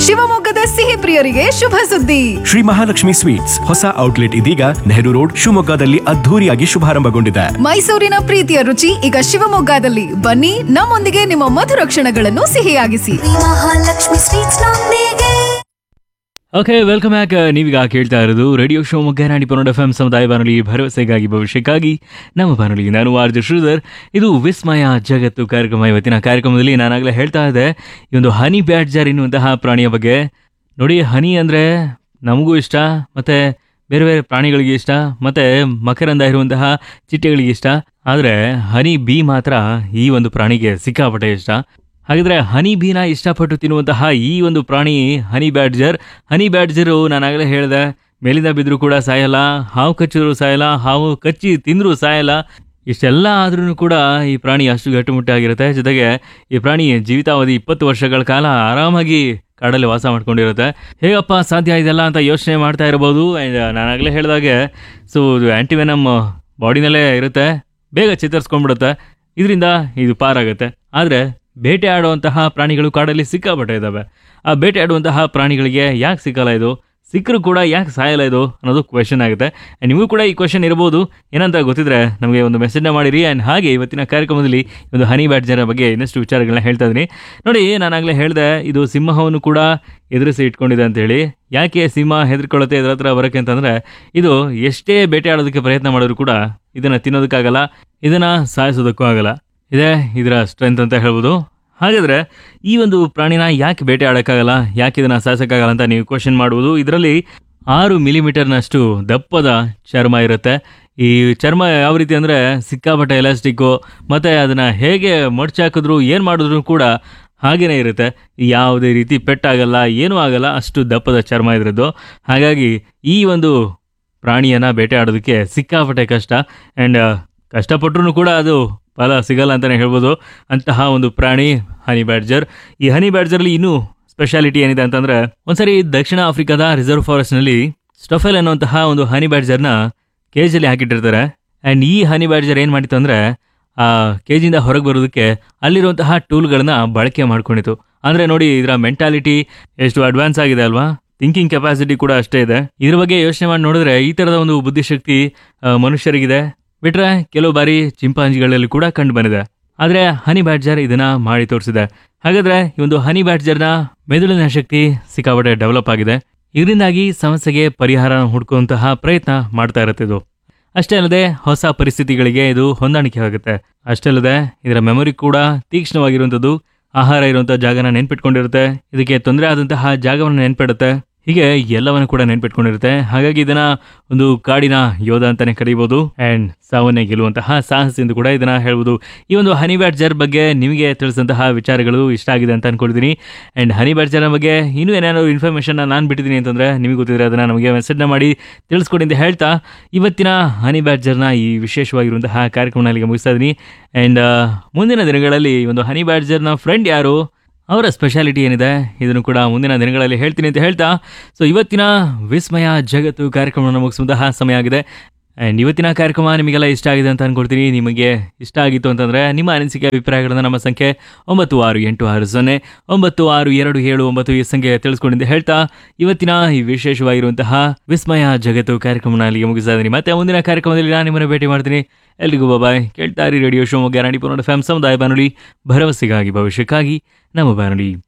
ಶಿವಮೊಗ್ಗದ ಸಿಹಿ ಪ್ರಿಯರಿಗೆ ಶುಭ ಸುದ್ದಿ ಶ್ರೀ ಮಹಾಲಕ್ಷ್ಮಿ ಸ್ವೀಟ್ಸ್ ಹೊಸ ಔಟ್ಲೆಟ್ ಇದೀಗ ನೆಹರು ರೋಡ್ ಶಿವಮೊಗ್ಗದಲ್ಲಿ ಅದ್ಧೂರಿಯಾಗಿ ಶುಭಾರಂಭಗೊಂಡಿದೆ ಮೈಸೂರಿನ ಪ್ರೀತಿಯ ರುಚಿ ಈಗ ಶಿವಮೊಗ್ಗದಲ್ಲಿ ಬನ್ನಿ ನಮ್ಮೊಂದಿಗೆ ನಿಮ್ಮ ಮಧುರ ಕ್ಷಣಗಳನ್ನು ಸಿಹಿಯಾಗಿಸಿ ಮಹಾಲಕ್ಷ್ಮಿ ಸ್ವೀಟ್ಸ್ ನೊಂದಿಗೆ ಓಕೆ ವೆಲ್ಕಮ್ ಬ್ಯಾಕ್ ನೀವೀಗ ಕೇಳ್ತಾ ಇರೋದು ರೇಡಿಯೋ ಶಿವಮೊಗ್ಗ ನಾಡಿ ಪನ್ನಡ ಎಫ್ ಎಂ ಸಮುದಾಯ ಬಾನುಲಿ ಭರವಸೆಗಾಗಿ ಭವಿಷ್ಯಕ್ಕಾಗಿ ನಮ್ಮ ಬಾನುಲಿ ನಾನು ಆರ್ಜು ಶ್ರೀಧರ್ ಇದು ವಿಸ್ಮಯ ಜಗತ್ತು ಕಾರ್ಯಕ್ರಮ ಇವತ್ತಿನ ಕಾರ್ಯಕ್ರಮದಲ್ಲಿ ನಾನಾಗಲೇ ಹೇಳ್ತಾ ಇದ್ದೆ ಈ ಒಂದು ಹನಿ ಬ್ಯಾಡ್ಜರ್ ಎನ್ನುವಂತಹ ಪ್ರಾಣಿಯ ಬಗ್ಗೆ ನೋಡಿ ಹನಿ ಅಂದರೆ ನಮಗೂ ಇಷ್ಟ ಮತ್ತು ಬೇರೆ ಬೇರೆ ಪ್ರಾಣಿಗಳಿಗೆ ಇಷ್ಟ ಮತ್ತು ಮಕರಂದ ಇರುವಂತಹ ಚಿಟ್ಟೆಗಳಿಗೆ ಇಷ್ಟ ಆದರೆ ಹನಿ ಬಿ ಮಾತ್ರ ಈ ಒಂದು ಪ್ರಾಣಿಗೆ ಸಿಕ್ಕಾಪಟ್ಟೆ ಇಷ್ಟ ಹಾಗಿದ್ರೆ ಹನಿ ಬೀನ ಇಷ್ಟಪಟ್ಟು ತಿನ್ನುವಂತಹ ಈ ಒಂದು ಪ್ರಾಣಿ ಹನಿ ಬ್ಯಾಡ್ಜರ್ ಹನಿ ಬ್ಯಾಡ್ಜರು ನಾನಾಗಲೇ ಹೇಳಿದೆ ಮೇಲಿಂದ ಬಿದ್ದರೂ ಕೂಡ ಸಾಯಲ್ಲ ಹಾವು ಕಚ್ಚಿದ್ರು ಸಾಯಲ್ಲ ಹಾವು ಕಚ್ಚಿ ತಿಂದರೂ ಸಾಯಲ್ಲ ಇಷ್ಟೆಲ್ಲ ಆದ್ರೂ ಕೂಡ ಈ ಪ್ರಾಣಿ ಅಷ್ಟು ಗಟ್ಟುಮುಟ್ಟಾಗಿರುತ್ತೆ ಜೊತೆಗೆ ಈ ಪ್ರಾಣಿ ಜೀವಿತಾವಧಿ ಇಪ್ಪತ್ತು ವರ್ಷಗಳ ಕಾಲ ಆರಾಮಾಗಿ ಕಾಡಲ್ಲಿ ವಾಸ ಮಾಡ್ಕೊಂಡಿರುತ್ತೆ ಹೇಗಪ್ಪ ಸಾಧ್ಯ ಇದೆಲ್ಲ ಅಂತ ಯೋಚನೆ ಮಾಡ್ತಾ ಇರ್ಬೋದು ಆ್ಯಂಡ್ ನಾನಾಗಲೇ ಹೇಳಿದಾಗೆ ಸೊ ಇದು ಆ್ಯಂಟಿವೆನಮ್ ಬಾಡಿನಲ್ಲೇ ಇರುತ್ತೆ ಬೇಗ ಚಿತ್ತರಿಸ್ಕೊಂಡ್ಬಿಡುತ್ತೆ ಇದರಿಂದ ಇದು ಪಾರಾಗುತ್ತೆ ಆದರೆ ಬೇಟೆ ಆಡುವಂತಹ ಪ್ರಾಣಿಗಳು ಕಾಡಲ್ಲಿ ಸಿಕ್ಕಾಪಟ್ಟೆ ಇದ್ದಾವೆ ಆ ಬೇಟೆ ಆಡುವಂತಹ ಪ್ರಾಣಿಗಳಿಗೆ ಯಾಕೆ ಸಿಕ್ಕಲ್ಲ ಇದು ಸಿಕ್ಕರೂ ಕೂಡ ಯಾಕೆ ಸಾಯಲ್ಲ ಇದು ಅನ್ನೋದು ಕ್ವೆಶನ್ ಆಗುತ್ತೆ And ನಿಮಗೂ ಕೂಡ ಈ ಕ್ವೆಶನ್ ಇರ್ಬೋದು ಏನಂತ ಗೊತ್ತಿದ್ರೆ ನಮಗೆ ಒಂದು ಮೆಸೇಜ್ನ ಮಾಡಿರಿ ಆ್ಯಂಡ್ ಹಾಗೆ ಇವತ್ತಿನ ಕಾರ್ಯಕ್ರಮದಲ್ಲಿ ಒಂದು ಹನಿ ಬ್ಯಾಡ್ಜರ ಬಗ್ಗೆ ಇನ್ನಷ್ಟು ವಿಚಾರಗಳನ್ನ ಹೇಳ್ತಾ ಇದ್ದೀನಿ ನೋಡಿ ನಾನಾಗಲೇ ಹೇಳಿದೆ ಇದು ಸಿಂಹವನ್ನು ಕೂಡ ಎದುರಿಸಿ ಇಟ್ಕೊಂಡಿದೆ ಅಂತ ಹೇಳಿ ಯಾಕೆ ಸಿಂಹ ಹೆದರ್ಕೊಳ್ಳುತ್ತೆ ಇದ್ರ ಹತ್ರ ಬರೋಕ್ಕೆ ಅಂತಂದರೆ ಇದು ಎಷ್ಟೇ ಬೇಟೆ ಆಡೋದಕ್ಕೆ ಪ್ರಯತ್ನ ಮಾಡಿದ್ರು ಕೂಡ ಇದನ್ನು ತಿನ್ನೋದಕ್ಕಾಗಲ್ಲ ಇದನ್ನು ಸಾಯಿಸೋದಕ್ಕೂ ಆಗಲ್ಲ ಇದೇ ಇದರ ಸ್ಟ್ರೆಂತ್ ಅಂತ ಹೇಳ್ಬೋದು ಹಾಗಾದರೆ ಈ ಒಂದು ಪ್ರಾಣಿನ ಯಾಕೆ ಬೇಟೆ ಆಡೋಕ್ಕಾಗಲ್ಲ ಯಾಕೆ ಇದನ್ನು ಸಾಯಿಸೋಕ್ಕಾಗಲ್ಲ ಅಂತ ನೀವು ಕ್ವಶನ್ ಮಾಡ್ಬೋದು ಇದರಲ್ಲಿ ಆರು ಮಿಲಿಮೀಟರ್ನಷ್ಟು ದಪ್ಪದ ಚರ್ಮ ಇರುತ್ತೆ ಈ ಚರ್ಮ ಯಾವ ರೀತಿ ಅಂದರೆ ಸಿಕ್ಕಾಪಟ್ಟೆ ಎಲಾಸ್ಟಿಕ್ಕು ಮತ್ತು ಅದನ್ನು ಹೇಗೆ ಮಡ್ಚಾಕಿದ್ರು ಏನು ಮಾಡಿದ್ರು ಕೂಡ ಹಾಗೇನೇ ಇರುತ್ತೆ ಯಾವುದೇ ರೀತಿ ಪೆಟ್ಟಾಗಲ್ಲ ಏನೂ ಆಗಲ್ಲ ಅಷ್ಟು ದಪ್ಪದ ಚರ್ಮ ಇದ್ರದ್ದು ಹಾಗಾಗಿ ಈ ಒಂದು ಪ್ರಾಣಿಯನ್ನು ಬೇಟೆ ಆಡೋದಕ್ಕೆ ಸಿಕ್ಕಾಪಟ್ಟೆ ಕಷ್ಟ ಆ್ಯಂಡ್ ಕಷ್ಟಪಟ್ಟರು ಕೂಡ ಅದು ಫಲ ಸಿಗಲ್ಲ ಅಂತಲೇ ಹೇಳ್ಬೋದು ಅಂತಹ ಒಂದು ಪ್ರಾಣಿ ಹನಿ ಬ್ಯಾಡ್ಜರ್ ಈ ಹನಿ ಬ್ಯಾಡ್ಜರಲ್ಲಿ ಇನ್ನೂ ಸ್ಪೆಷಾಲಿಟಿ ಏನಿದೆ ಅಂತಂದರೆ ಒಂದ್ಸರಿ ದಕ್ಷಿಣ ಆಫ್ರಿಕಾದ ರಿಸರ್ವ್ ಫಾರೆಸ್ಟ್ನಲ್ಲಿ ಸ್ಟಫೆಲ್ ಅನ್ನುವಂತಹ ಒಂದು ಹನಿ ಬ್ಯಾಡ್ಜರ್ನ ಕೇಜಲ್ಲಿ ಹಾಕಿಟ್ಟಿರ್ತಾರೆ ಆ್ಯಂಡ್ ಈ ಹನಿ ಬ್ಯಾಡ್ಜರ್ ಏನು ಮಾಡಿತ್ತು ಅಂದರೆ ಆ ಕೇಜಿಂದ ಹೊರಗೆ ಬರೋದಕ್ಕೆ ಅಲ್ಲಿರುವಂತಹ ಟೂಲ್ಗಳನ್ನ ಬಳಕೆ ಮಾಡ್ಕೊಂಡಿತ್ತು ಅಂದರೆ ನೋಡಿ ಇದರ ಮೆಂಟಾಲಿಟಿ ಎಷ್ಟು ಅಡ್ವಾನ್ಸ್ ಆಗಿದೆ ಅಲ್ವಾ ಥಿಂಕಿಂಗ್ ಕೆಪಾಸಿಟಿ ಕೂಡ ಅಷ್ಟೇ ಇದೆ ಇದ್ರ ಬಗ್ಗೆ ಯೋಚನೆ ಮಾಡಿ ನೋಡಿದ್ರೆ ಈ ಥರದ ಒಂದು ಬುದ್ಧಿಶಕ್ತಿ ಆ, ಮನುಷ್ಯರಿಗಿದೆ ಬಿಟ್ರೆ ಕೆಲವು ಬಾರಿ ಚಿಂಪಾಂಜಿಗಳಲ್ಲಿ ಕೂಡ ಕಂಡು ಬಂದಿದೆ ಆದರೆ ಹನಿ ಬ್ಯಾಡ್ಜರ್ ಇದನ್ನ ಮಾಡಿ ತೋರಿಸಿದೆ ಹಾಗಾದ್ರೆ ಈ ಒಂದು ಹನಿ ಬ್ಯಾಡ್ಜರ್ನ ಮೆದುಳಿನ ಶಕ್ತಿ ಸಿಕ್ಕಾಪಟ್ಟೆ ಡೆವಲಪ್ ಆಗಿದೆ ಇದರಿಂದಾಗಿ ಸಮಸ್ಯೆಗೆ ಪರಿಹಾರ ಹುಡುಕುವಂತಹ ಪ್ರಯತ್ನ ಮಾಡ್ತಾ ಇರುತ್ತೆ ಇದು ಅಷ್ಟೇ ಅಲ್ಲದೆ ಹೊಸ ಪರಿಸ್ಥಿತಿಗಳಿಗೆ ಇದು ಹೊಂದಾಣಿಕೆ ಆಗುತ್ತೆ ಅಷ್ಟೇ ಅಲ್ಲದೆ ಇದರ ಮೆಮೊರಿ ಕೂಡ ತೀಕ್ಷ್ಣವಾಗಿರುವಂಥದ್ದು ಆಹಾರ ಇರುವಂಥ ಜಾಗನ ನೆನ್ಪಿಟ್ಕೊಂಡಿರುತ್ತೆ ಇದಕ್ಕೆ ತೊಂದರೆ ಆದಂತಹ ಜಾಗವನ್ನು ನೆನ್ಪಿಡುತ್ತೆ ಹೀಗೆ ಎಲ್ಲವನ್ನು ಕೂಡ ನೆನ್ಪಿಟ್ಕೊಂಡಿರುತ್ತೆ ಹಾಗಾಗಿ ಇದನ್ನ ಒಂದು ಕಾಡಿನ ಯೋಧ ಅಂತಾನೆ ಕರೀಬಹುದು ಅಂಡ್ ಸಾವನ್ನೇ ಗೆಲ್ಲುವಂತಹ ಸಾಹಸ ಎಂದು ಕೂಡ ಇದನ್ನ ಹೇಳ್ಬೋದು ಈ ಒಂದು ಹನಿ ಬ್ಯಾಡ್ಜರ್ ಬಗ್ಗೆ ನಿಮಗೆ ತಿಳಿಸಿದಂತಹ ವಿಚಾರಗಳು ಇಷ್ಟ ಆಗಿದೆ ಅಂತ ಅನ್ಕೊಳ್ತೀನಿ ಅಂಡ್ ಹನಿ ಬ್ಯಾಡ್ಜರ್ ಬಗ್ಗೆ ಇನ್ನೂ ಏನಾದ್ರು ಇನ್ಫಾರ್ಮೇಷನ್ ನಾನು ಬಿಟ್ಟಿದ್ದೀನಿ ಅಂತಂದ್ರೆ ನಿಮಗೆ ಗೊತ್ತಿದ್ರೆ ಅದನ್ನ ನಮಗೆ ಮೆಸೇಜ್ನ ಮಾಡಿ ತಿಳಿಸ್ಕೊಡಿ ಅಂತ ಹೇಳ್ತಾ ಇವತ್ತಿನ ಹನಿ ಬ್ಯಾಡ್ಜರ್ನ ಈ ವಿಶೇಷವಾಗಿರುವಂತಹ ಕಾರ್ಯಕ್ರಮನ ಇಲ್ಲಿಗೆ ಮುಗಿಸ್ತಾ ಇದ್ದೀನಿ ಆ್ಯಂಡ್ ಮುಂದಿನ ದಿನಗಳಲ್ಲಿ ಈ ಒಂದು ಹನಿ ಬ್ಯಾಡ್ಜರ್ನ ಫ್ರೆಂಡ್ ಯಾರು ಅವರ ಸ್ಪೆಷಾಲಿಟಿ ಏನಿದೆ ಇದನ್ನು ಕೂಡ ಮುಂದಿನ ದಿನಗಳಲ್ಲಿ ಹೇಳ್ತೀನಿ ಅಂತ ಹೇಳ್ತಾ ಸೊ ಇವತ್ತಿನ ವಿಸ್ಮಯ ಜಗತ್ತು ಕಾರ್ಯಕ್ರಮವನ್ನು ಮುಗಿಸುವಂತಹ ಸಮಯ ಆಗಿದೆ ಆ್ಯಂಡ್ ಇವತ್ತಿನ ಕಾರ್ಯಕ್ರಮ ನಿಮಗೆಲ್ಲ ಇಷ್ಟ ಆಗಿದೆ ಅಂತ ಅನ್ಕೊಳ್ತೀನಿ ನಿಮಗೆ ಇಷ್ಟ ಆಗಿತ್ತು ಅಂತಂದರೆ ನಿಮ್ಮ ಅನಿಸಿಕೆ ಅಭಿಪ್ರಾಯಗಳನ್ನು ನಮ್ಮ ಸಂಖ್ಯೆ ಒಂಬತ್ತು ಆರು ಎಂಟು ಆರು ಸೊನ್ನೆ ಒಂಬತ್ತು ಆರು ಎರಡು ಏಳು ಒಂಬತ್ತು ಈ ಸಂಖ್ಯೆ ತಿಳಿಸ್ಕೊಂಡಿದ್ದೆ ಹೇಳ್ತಾ ಇವತ್ತಿನ ಈ ವಿಶೇಷವಾಗಿರುವಂತಹ ವಿಸ್ಮಯ ಜಗತ್ತು ಕಾರ್ಯಕ್ರಮನ ಅಲ್ಲಿಗೆ ಮುಗಿಸ್ತಾ ಇದ್ದೀನಿ ಮತ್ತೆ ಮುಂದಿನ ಕಾರ್ಯಕ್ರಮದಲ್ಲಿ ನಾನು ನಿಮ್ಮನ್ನು ಭೇಟಿ ಮಾಡ್ತೀನಿ ಎಲ್ರಿಗೂ ಬಾಯ್ ಕೇಳ್ತಾರಿ ರೇಡಿಯೋ ಶಿವಮೊಗ್ಗ ನಾಡಿ ಪುನಃ ಫ್ಯಾಮ್ ಸಮುದಾಯ ಬಾನುಲಿ ಭರವಸೆಗಾಗಿ ಭವಿಷ್ಯಕ್ಕಾಗಿ ನಮ್ಮ ಬಾನುಲಿ